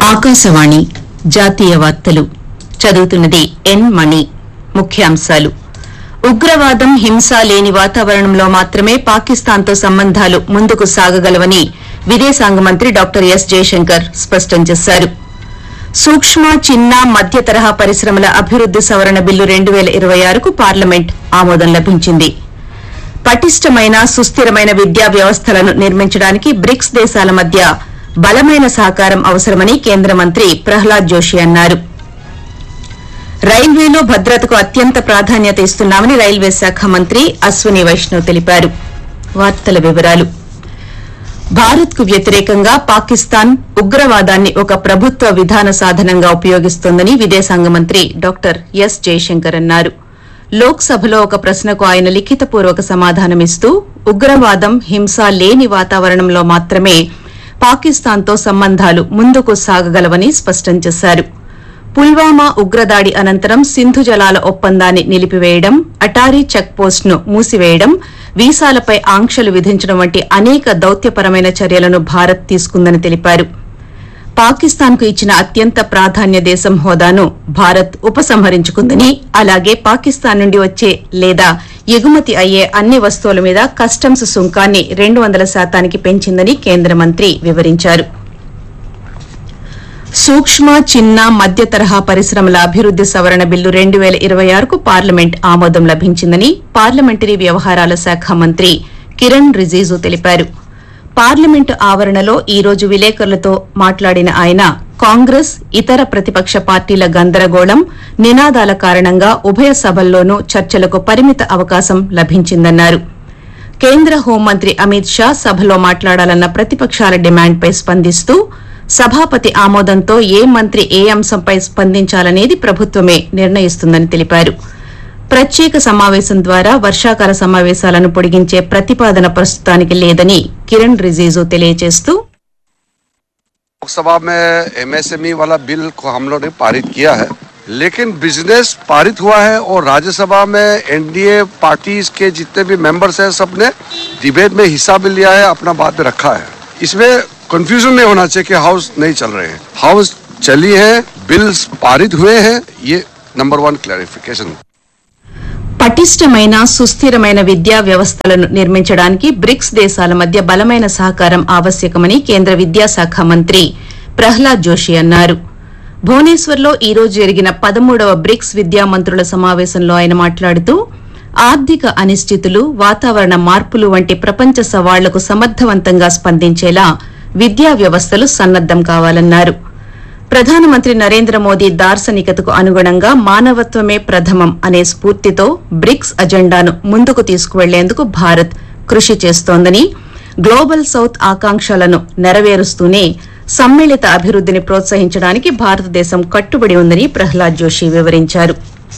ఆకాశవాణి జాతీయ వార్తలు చదువుతున్నది ఎన్ మణి ముఖ్యాంశాలు ఉగ్రవాదం హింస లేని వాతావరణంలో మాత్రమే పాకిస్తాన్తో సంబంధాలు ముందుకు సాగగలవని విదేశాంగ మంత్రి డాక్టర్ ఎస్ జయశంకర్ స్పష్టం చేశారు సూక్ష్మ చిన్న మధ్య తరహా పరిశ్రమల అభివృద్ది సవరణ బిల్లు రెండు వేల ఇరవై ఆరుకు పార్లమెంట్ ఆమోదం లభించింది పటిష్టమైన సుస్థిరమైన విద్యా వ్యవస్థలను నిర్మించడానికి బ్రిక్స్ దేశాల మధ్య బలమైన సహకారం అవసరమని కేంద్ర మంత్రి ప్రహ్లాద్ జోషి అన్నారు రైల్వేలో భద్రతకు అత్యంత ప్రాధాన్యత ఇస్తున్నామని రైల్వే శాఖ మంత్రి అశ్విని వైష్ణవ్ తెలిపారు వార్తల వివరాలు భారత్ కు వ్యతిరేకంగా పాకిస్తాన్ ఉగ్రవాదాన్ని ఒక ప్రభుత్వ విధాన సాధనంగా ఉపయోగిస్తోందని విదేశాంగ మంత్రి డాక్టర్ ఎస్ జయశంకర్ అన్నారు లోక్సభలో ఒక ప్రశ్నకు ఆయన లిఖితపూర్వక సమాధానమిస్తూ ఉగ్రవాదం హింస లేని వాతావరణంలో మాత్రమే పాకిస్తాన్తో సంబంధాలు ముందుకు సాగగలవని స్పష్టం చేశారు పుల్వామా ఉగ్రదాడి అనంతరం సింధు జలాల ఒప్పందాన్ని నిలిపివేయడం అటారీ చెక్ పోస్ట్ను మూసివేయడం వీసాలపై ఆంక్షలు విధించడం వంటి అనేక దౌత్యపరమైన చర్యలను భారత్ తీసుకుందని తెలిపారు పాకిస్తాన్కు ఇచ్చిన అత్యంత ప్రాధాన్య దేశం హోదాను భారత్ ఉపసంహరించుకుందని అలాగే పాకిస్తాన్ నుండి వచ్చే లేదా ఎగుమతి అయ్యే అన్ని వస్తువుల మీద కస్టమ్స్ సుంకాన్ని రెండు వందల శాతానికి పెంచిందని కేంద్ర మంత్రి వివరించారు సూక్ష్మ చిన్న మధ్య తరహా పరిశ్రమల అభివృద్ది సవరణ బిల్లు రెండు వేల ఇరవై ఆరుకు పార్లమెంట్ ఆమోదం లభించిందని పార్లమెంటరీ వ్యవహారాల శాఖ మంత్రి కిరణ్ రిజిజు తెలిపారు పార్లమెంటు ఆవరణలో ఈ రోజు విలేకరులతో మాట్లాడిన ఆయన కాంగ్రెస్ ఇతర ప్రతిపక్ష పార్టీల గందరగోళం నినాదాల కారణంగా ఉభయ సభల్లోనూ చర్చలకు పరిమిత అవకాశం లభించిందన్నారు కేంద్ర హోంమంత్రి అమిత్ షా సభలో మాట్లాడాలన్న ప్రతిపక్షాల డిమాండ్పై స్పందిస్తూ సభాపతి ఆమోదంతో ఏ మంత్రి ఏ అంశంపై స్పందించాలనేది ప్రభుత్వమే నిర్ణయిస్తుందని తెలిపారు ప్రత్యేక సమావేశం ద్వారా వర్షాకాల సమావేశాలను పొడిగించే ప్రతిపాదన ప్రస్తుతానికి లేదని కిరణ్ రిజిజు తెలియజేస్తూ लोकसभा में एमएसएमई वाला बिल को हम लोग ने पारित किया है लेकिन बिजनेस पारित हुआ है और राज्यसभा में एनडीए पार्टीज के जितने भी मेंबर्स हैं सब ने डिबेट में हिस्सा भी लिया है अपना बात भी रखा है इसमें कंफ्यूजन नहीं होना चाहिए कि हाउस नहीं चल रहे हैं हाउस चली है बिल्स पारित हुए हैं ये नंबर वन क्लैरिफिकेशन పటిష్టమైన సుస్థిరమైన విద్యా వ్యవస్థలను నిర్మించడానికి బ్రిక్స్ దేశాల మధ్య బలమైన సహకారం ఆవశ్యకమని కేంద్ర విద్యాశాఖ మంత్రి ప్రహ్లాద్ జోషి అన్నారు భువనేశ్వర్లో ఈ రోజు జరిగిన పదమూడవ బ్రిక్స్ విద్యా మంత్రుల సమావేశంలో ఆయన మాట్లాడుతూ ఆర్థిక అనిశ్చితులు వాతావరణ మార్పులు వంటి ప్రపంచ సవాళ్లకు సమర్థవంతంగా స్పందించేలా విద్యా వ్యవస్థలు సన్నద్దం కావాలన్నారు ప్రధానమంత్రి నరేంద్ర మోదీ దార్శనికతకు అనుగుణంగా మానవత్వమే ప్రథమం అనే స్ఫూర్తితో బ్రిక్స్ అజెండాను ముందుకు తీసుకువెళ్లేందుకు భారత్ కృషి చేస్తోందని గ్లోబల్ సౌత్ ఆకాంక్షలను నెరవేరుస్తూనే సమ్మిళిత అభివృద్దిని ప్రోత్సహించడానికి భారతదేశం కట్టుబడి ఉందని ప్రహ్లాద్ జోషి వివరించారు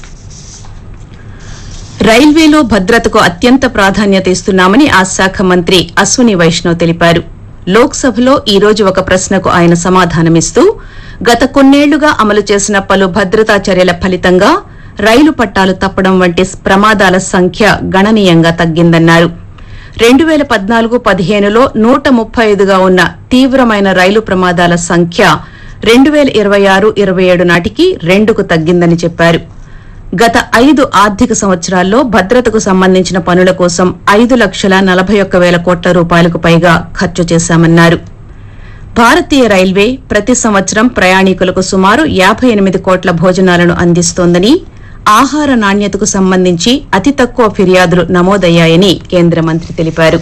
రైల్వేలో భద్రతకు అత్యంత ప్రాధాన్యత ఇస్తున్నామని ఆ శాఖ మంత్రి అశ్విని వైష్ణవ్ తెలిపారు లోక్సభలో ఈ రోజు ఒక ప్రశ్నకు ఆయన సమాధానమిస్తూ గత కొన్నేళ్లుగా అమలు చేసిన పలు భద్రతా చర్యల ఫలితంగా రైలు పట్టాలు తప్పడం వంటి ప్రమాదాల సంఖ్య గణనీయంగా తగ్గిందన్నారు రెండు వేల పద్నాలుగు పదిహేనులో నూట ముప్పై ఐదుగా ఉన్న తీవ్రమైన రైలు ప్రమాదాల సంఖ్య రెండు వేల ఇరవై ఆరు ఇరవై ఏడు నాటికి రెండుకు తగ్గిందని చెప్పారు గత ఐదు ఆర్థిక సంవత్సరాల్లో భద్రతకు సంబంధించిన పనుల కోసం ఐదు లక్షల నలభై ఒక్క వేల కోట్ల రూపాయలకు పైగా ఖర్చు చేశామన్నారు భారతీయ రైల్వే ప్రతి సంవత్సరం ప్రయాణికులకు సుమారు యాభై ఎనిమిది కోట్ల భోజనాలను అందిస్తోందని ఆహార నాణ్యతకు సంబంధించి అతి తక్కువ ఫిర్యాదులు నమోదయ్యాయని కేంద్ర మంత్రి తెలిపారు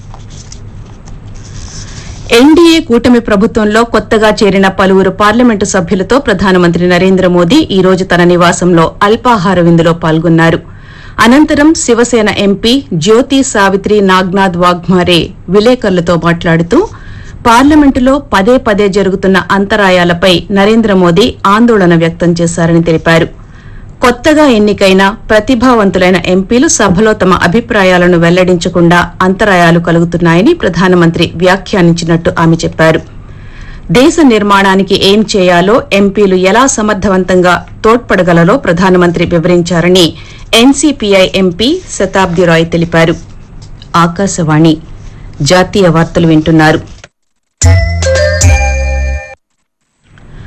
ఎన్డీఏ కూటమి ప్రభుత్వంలో కొత్తగా చేరిన పలువురు పార్లమెంటు సభ్యులతో ప్రధానమంత్రి నరేంద్ర మోదీ ఈ రోజు తన నివాసంలో అల్పాహార విందులో పాల్గొన్నారు అనంతరం శివసేన ఎంపీ జ్యోతి సావిత్రి నాగ్నాథ్ వాగ్మారే విలేకరులతో మాట్లాడుతూ పార్లమెంటులో పదే పదే జరుగుతున్న అంతరాయాలపై నరేంద్ర మోదీ ఆందోళన వ్యక్తం చేశారని తెలిపారు కొత్తగా ఎన్నికైన ప్రతిభావంతులైన ఎంపీలు సభలో తమ అభిప్రాయాలను వెల్లడించకుండా అంతరాయాలు కలుగుతున్నాయని ప్రధానమంత్రి వ్యాఖ్యానించినట్టు ఆమె చెప్పారు దేశ నిర్మాణానికి ఏం చేయాలో ఎంపీలు ఎలా సమర్థవంతంగా తోడ్పడగలరో ప్రధానమంత్రి వివరించారని ఎన్సీపీఐ ఎంపీ శతాబ్ది రాయ్ తెలిపారు ఆకాశవాణి జాతీయ వార్తలు వింటున్నారు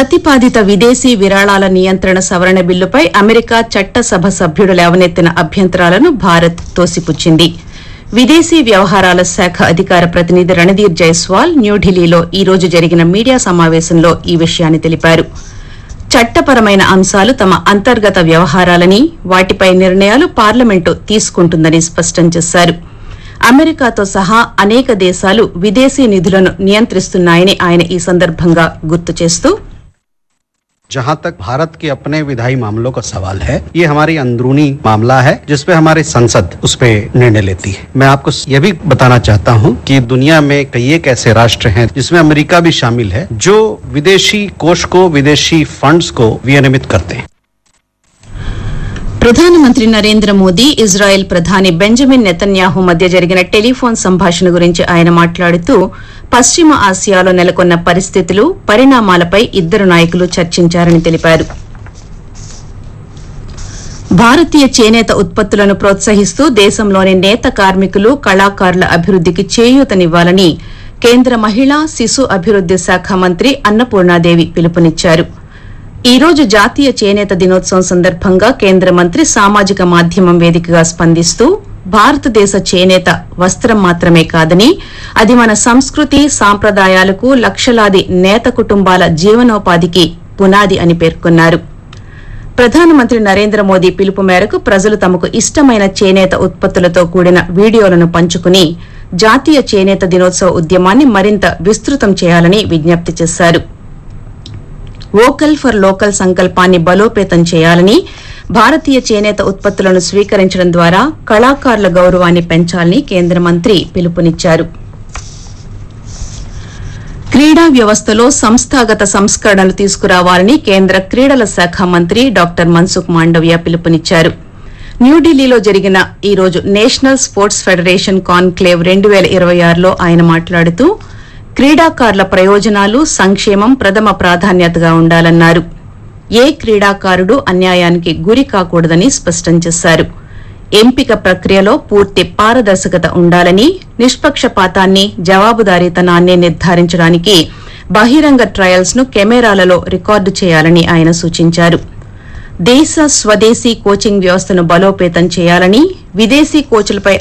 ప్రతిపాదిత విదేశీ విరాళాల నియంత్రణ సవరణ బిల్లుపై అమెరికా చట్టసభ సభ్యుడు లేవనెత్తిన అభ్యంతరాలను భారత్ తోసిపుచ్చింది విదేశీ వ్యవహారాల శాఖ అధికార ప్రతినిధి రణధీర్ జైస్వాల్ న్యూఢిల్లీలో ఈ రోజు జరిగిన మీడియా సమావేశంలో ఈ విషయాన్ని తెలిపారు చట్టపరమైన అంశాలు తమ అంతర్గత వ్యవహారాలని వాటిపై నిర్ణయాలు పార్లమెంటు తీసుకుంటుందని స్పష్టం చేశారు అమెరికాతో సహా అనేక దేశాలు విదేశీ నిధులను నియంత్రిస్తున్నాయని ఆయన ఈ సందర్భంగా గుర్తు చేస్తూ जहां तक भारत के अपने विधायी मामलों का सवाल है ये हमारी अंदरूनी मामला है जिसपे हमारी संसद उस पे निर्णय लेती है मैं आपको ये भी बताना चाहता हूं कि दुनिया में कई एक ऐसे राष्ट्र हैं जिसमें अमेरिका भी शामिल है जो विदेशी कोष को विदेशी फंड्स को विनियमित करते हैं ప్రధానమంత్రి నరేంద్ర మోదీ ఇజ్రాయెల్ ప్రధాని బెంజమిన్ నెతన్యాహు మధ్య జరిగిన టెలిఫోన్ సంభాషణ గురించి ఆయన మాట్లాడుతూ పశ్చిమ ఆసియాలో నెలకొన్న పరిస్థితులు పరిణామాలపై ఇద్దరు నాయకులు చర్చించారని తెలిపారు భారతీయ చేనేత ఉత్పత్తులను ప్రోత్సహిస్తూ దేశంలోని నేత కార్మికులు కళాకారుల అభివృద్దికి చేయూతనివ్వాలని కేంద్ర మహిళా శిశు అభివృద్ది శాఖ మంత్రి అన్నపూర్ణాదేవి పిలుపునిచ్చారు ఈ రోజు జాతీయ చేనేత దినోత్సవం సందర్భంగా కేంద్ర మంత్రి సామాజిక మాధ్యమం వేదికగా స్పందిస్తూ భారతదేశ చేనేత వస్త్రం మాత్రమే కాదని అది మన సంస్కృతి సాంప్రదాయాలకు లక్షలాది నేత కుటుంబాల జీవనోపాధికి పునాది అని పేర్కొన్నారు ప్రధానమంత్రి నరేంద్ర మోదీ పిలుపు మేరకు ప్రజలు తమకు ఇష్టమైన చేనేత ఉత్పత్తులతో కూడిన వీడియోలను పంచుకుని జాతీయ చేనేత దినోత్సవ ఉద్యమాన్ని మరింత విస్తృతం చేయాలని విజ్ఞప్తి చేశారు వోకల్ ఫర్ లోకల్ సంకల్పాన్ని బలోపేతం చేయాలని భారతీయ చేనేత ఉత్పత్తులను స్వీకరించడం ద్వారా కళాకారుల గౌరవాన్ని పెంచాలని కేంద్ర మంత్రి పిలుపునిచ్చారు క్రీడా వ్యవస్థలో సంస్థాగత సంస్కరణలు తీసుకురావాలని కేంద్ర క్రీడల శాఖ మంత్రి డాక్టర్ మన్సుఖ్ మాండవ్య పిలుపునిచ్చారు న్యూఢిల్లీలో జరిగిన ఈ రోజు నేషనల్ స్పోర్ట్స్ ఫెడరేషన్ కాన్క్లేవ్ రెండు వేల ఇరవై ఆరులో ఆయన మాట్లాడుతూ క్రీడాకారుల ప్రయోజనాలు సంక్షేమం ప్రథమ ప్రాధాన్యతగా ఉండాలన్నారు ఏ క్రీడాకారుడు అన్యాయానికి గురి కాకూడదని స్పష్టం చేశారు ఎంపిక ప్రక్రియలో పూర్తి పారదర్శకత ఉండాలని నిష్పక్షపాతాన్ని జవాబుదారీతనాన్ని నిర్ధారించడానికి బహిరంగ ట్రయల్స్ ను కెమెరాలలో రికార్డు చేయాలని ఆయన సూచించారు దేశ స్వదేశీ కోచింగ్ వ్యవస్థను బలోపేతం చేయాలని విదేశీ కోచ్లపై